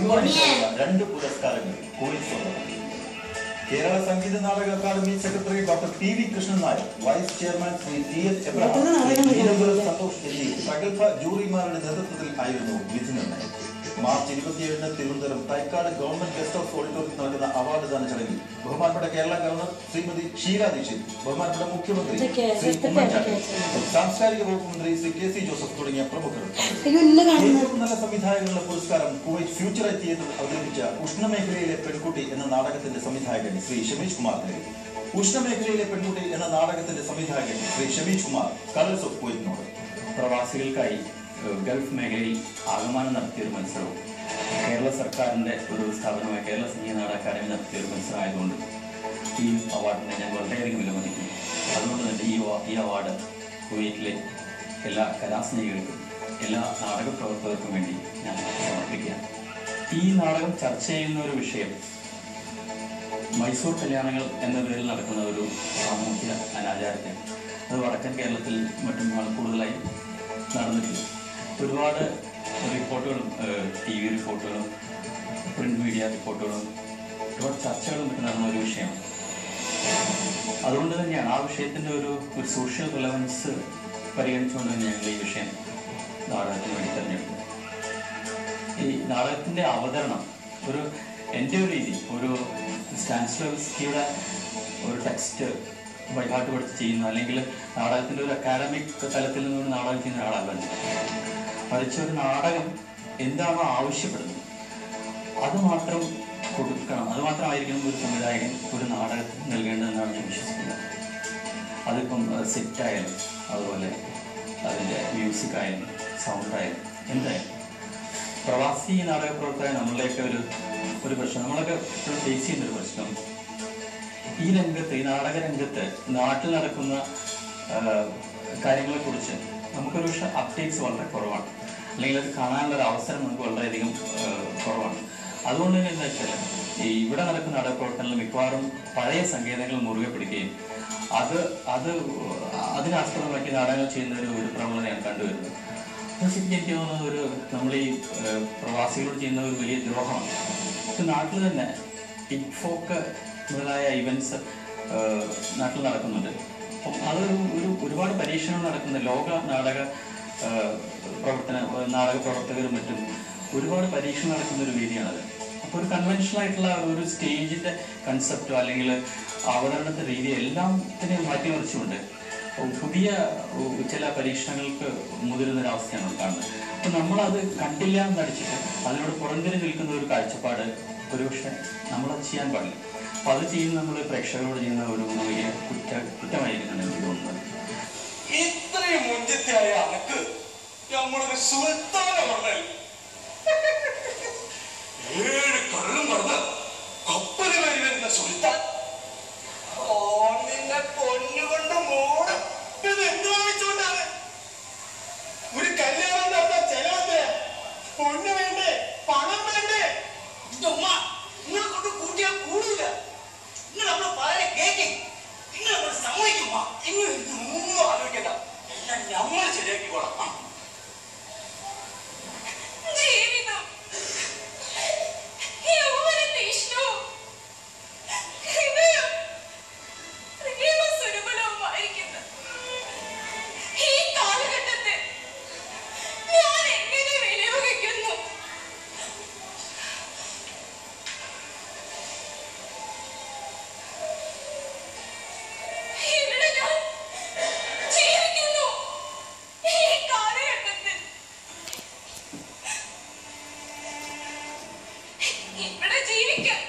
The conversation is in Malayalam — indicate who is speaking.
Speaker 1: സമ്മാനിച്ച രണ്ട് പുരസ്കാരങ്ങൾ കോവിഡ് സ്വന്തമാക്കി കേരള സംഗീത നാടക academy secretary doctor P V Krishnan Nair vice chairman Shri T S Abraham Shri Neelamkulam Santhosh എന്നീ പ്രഗത്ഭ ജൂറിമാരുടെ നേതൃത്വത്തിൽ ആയിരുന്നു വിധി നിർണ്ണയം മാർച്ച് ഇരുപത്തിയേഴിന് Thiruvananthapuram Thycaud government guest house ഓഡിറ്റോറിയത്തിൽ നടക്കുന്ന അവാർഡ് ദാന ചടങ്ങിൽ ബഹുമാനപ്പെട്ട കേരള ഗവർണർ ശ്രീമതി ഷീല ദീക്ഷിത് ബഹുമാനപ്പെട്ട മുഖ്യമന്ത്രി ശ്രീ ഉമ്മൻചാണ്ടി സാംസ്കാരിക വകുപ്പ് മന്ത്രി ശ്രീ കെ സി ജോസഫ് തുടങ്ങിയ പ്രമുഖർ പങ്കെടുത്തു
Speaker 2: അയ്യോ ഇന്ന് കാണുന്നു
Speaker 1: ഏറ്റവും നല്ല സംവിധായകനുള്ള പുരസ്കാരം കുവൈറ്റ് ഫ്യൂച്ചർ തിയേറ്റർ അവതരിപ്പിച്ച ഉഷ്ണമേഖലയിലെ പെൺകുട്ടി എന്ന നാടകത്തിന്റെ സംവിധായകൻ ശ്രീ ഷമീഷ് കുമാർ നൽകി ഉഷ്ണമേഖലയിലെ പെൺകുട്ടി എന്ന നാടകത്തിന്റെ സംവിധായകൻ ശ്രീ ഷമീഷ് കുമാർ കളേഴ്സ് ഓഫ് കുവൈറ്റിനോട്
Speaker 3: പ്രവാസികൾക്കായി ഏഹ്, ഗൾഫ് മേഖലയിൽ ആകമാനം നടത്തിയൊരു മത്സരവും കേരള സർക്കാരിന്റെ ഒരു സ്ഥാപനമായ കേരള സംഗീത നാടക അക്കാദമി നടത്തിയ ഒരു മത്സരം ആയതുകൊണ്ട് ഈ അവാർഡിനെ ഞാൻ വളരെയധികം വിലമതിക്കുന്നു അതുകൊണ്ട് തന്നെ ഈ അവാ- ഈ അവാർഡ് കുവൈറ്റിലെ എല്ലാ കലാസ്നേഹികൾക്കും എല്ലാ നാടക പ്രവർത്തകർക്കും വേണ്ടി ഞാൻ സമർപ്പിക്കുകയാണ് ഈ നാടകം ചർച്ച ചെയ്യുന്ന ഒരു വിഷയം മൈസൂർ കല്യാണങ്ങൾ എന്ന പേരിൽ നടക്കുന്ന ഒരു സാമൂഹ്യ അനാചാരത്തെ അത് വടക്കൻ കേരളത്തിൽ മറ്റും ആണ് കൂടുതലായി നടന്നിട്ടില്ല ഒരുപാട് റിപ്പോർട്ടുകളും ടി വി റിപ്പോർട്ടുകളും പ്രിന്റ് മീഡിയ റിപ്പോർട്ടുകളും ഒരുപാട് ചർച്ചകളും മറ്റും നടന്ന ഒരു വിഷയമാണ് അതുകൊണ്ട് തന്നെയാണ് ആ വിഷയത്തിന്റെ ഒരു ഒരു സോഷ്യൽ റിലവൻസ് പരിഗണിച്ചുകൊണ്ട് തന്നെ ഞങ്ങൾ ഈ വിഷയം നാടകത്തിന് വേണ്ടി തിരഞ്ഞെടുത്തു ഈ നാടകത്തിന്റെ അവതരണം ഒരു എൻ്റെ ഒരു രീതി ഒരു സ്റ്റാൻസ്ലോസ്കിയുടെ ഒരു ടെക്സ്റ്റ് വഴിപാട്ട് പഠിച്ച് ചെയ്യുന്ന അല്ലെങ്കിൽ നാടകത്തിന്റെ ഒരു അക്കാഡമിക് തലത്തിൽ നിന്നൊരു നാടകം ചെയ്യുന്ന ഒരാളല്ല ഞാൻ. മറിച്ച് ഒരു നാടകം എന്താണോ ആവശ്യപ്പെടുന്നത് അത് മാത്രം കൊടുക്കണം അത് മാത്രമായിരിക്കണം ഒരു സംവിധായകൻ ഒരു നാടകത്തിന് നൽകേണ്ടതെന്നാണ് ഞാൻ വിശ്വസിക്കുന്നത് അതിപ്പം സെറ്റ് ആയാലും അതുപോലെ അതിൻ്റെ മ്യൂസിക് ആയാലും സൗണ്ട് ആയാലും എന്തായാലും പ്രവാസി നാടക പ്രവർത്തകർ നമ്മളുടെയൊക്കെ ഒരു ഒരു പ്രശ്നം നമ്മളൊക്കെ എപ്പോഴും ഫേസ് ചെയ്യുന്ന ഒരു പ്രശ്നം ഈ രംഗത്ത് ഈ നാടക രംഗത്ത് നാട്ടിൽ നടക്കുന്ന കാര്യങ്ങളെ കുറിച്ച് നമുക്കൊരു പക്ഷെ അപ്ഡേറ്റ്സ് വളരെ കുറവാണ് അല്ലെങ്കിൽ അത് കാണാനുള്ള ഒരു അവസരം നമുക്ക് വളരെയധികം ആ, കുറവാണ് അതുകൊണ്ട് തന്നെ എന്താ വെച്ചാൽ ഈ ഇവിടെ നടക്കുന്ന നാടക പ്രവർത്തനങ്ങൾ മിക്കവാറും പഴയ സങ്കേതങ്ങൾ മുറുകെ പിടിക്കുകയും അത് അത് അതിനാസ്പദമാക്കി നാടകങ്ങൾ ചെയ്യുന്ന ഒരു ഒരു പ്രവണതയാണ് കണ്ടുവരുന്നത് അത് ശരിക്കും എനിക്ക് തോന്നുന്നത് ഒരു നമ്മൾ ഈ ഏഹ്, പ്രവാസികളോട് ചെയ്യുന്ന ഒരു വലിയ ദ്രോഹമാണ് ഇപ്പൊ നാട്ടിൽ തന്നെ ഇൻഫോക്ക് മുതലായ ഇവന്റ്സ് നാട്ടിൽ നടക്കുന്നുണ്ട് അപ്പം അത് ഒരു ഒരുപാട് പരീക്ഷണം നടക്കുന്ന ലോക നാടക ഏഹ്, പ്രവർത്തന നാടക പ്രവർത്തകരും മറ്റും ഒരുപാട് പരീക്ഷണം നടക്കുന്ന ഒരു വേദിയാണത് അപ്പോൾ ഒരു കൺവെൻഷണൽ ആയിട്ടുള്ള ഒരു സ്റ്റേജിന്റെ കൺസെപ്റ്റോ അല്ലെങ്കിൽ അവതരണത്തെ രീതി എല്ലാത്തിനെയും മാറ്റിമറിച്ചുകൊണ്ട് പുതിയ ഉ- ചില പരീക്ഷണങ്ങൾക്ക് മുതിരുന്ന ഒരു അവസ്ഥയാണ് കാണുന്നത് അപ്പൊ നമ്മളത് കണ്ടില്ല എന്ന് നടിച്ചിട്ട് അതിനോട് പുറംതിരി നിൽക്കുന്ന ഒരു കാഴ്ചപ്പാട് ഒരുപക്ഷെ നമ്മളത് ചെയ്യാൻ പാടില്ല അപ്പൊ അത് ചെയ്യുന്ന നമ്മൾ പ്രേക്ഷകരോട് ചെയ്യുന്ന ഒരു വലിയ കുറ്റ കുറ്റമായിരിക്കണം എനിക്ക് തോന്നുന്നത്
Speaker 4: ഇത്രയും മുഞ്ചത്തായ അനക്ക് നമ്മളൊരു സുൽത്താന പറഞ്ഞാൽ ഏഴ് കള്ളും പറഞ്ഞ് കപ്പല് കയറി വരുന്ന സുൽത്താൻ ഓണിന്റെ പൊന്നുകൊണ്ട് മൂടും ഇത് എന്ത് വാങ്ങിച്ചോണ്ടാണ് ഒരു കല്യാണം നടത്താൻ ചെലവെന്ത് പൊന്ന് വേണ്ടേ പണം വേണ്ടേ
Speaker 5: ഉമ്മ നിങ്ങളെ കൊണ്ട് കൂട്ടിയാൽ കൂടില്ല നിങ്ങൾ നമ്മളെ പറയാൻ കേൾക്കേ നിങ്ങൾ നമ്മൾ സമ്മതിക്കുമ്മ
Speaker 4: നിങ്ങൾ ഇതൊന്നും ആലോചിക്കണ്ട എല്ലാം നമ്മൾ ശരിയാക്കിക്കോളാം ആ.
Speaker 6: ജീവിതം യൗവനത്തെ ഇഷ്ടവും ഹൃദയം പ്രേമസ്വരൂപവുമായിരിക്കുന്ന ഈ കാലഘട്ടത്തെ ഞാൻ എങ്ങനെ വിനിയോഗിക്കുന്നു ഇവിടെ ഞാൻ ജീവിക്കുന്നു ഈ കാലഘട്ടത്തിൽ ഇവിടെ ജീവിക്കാൻ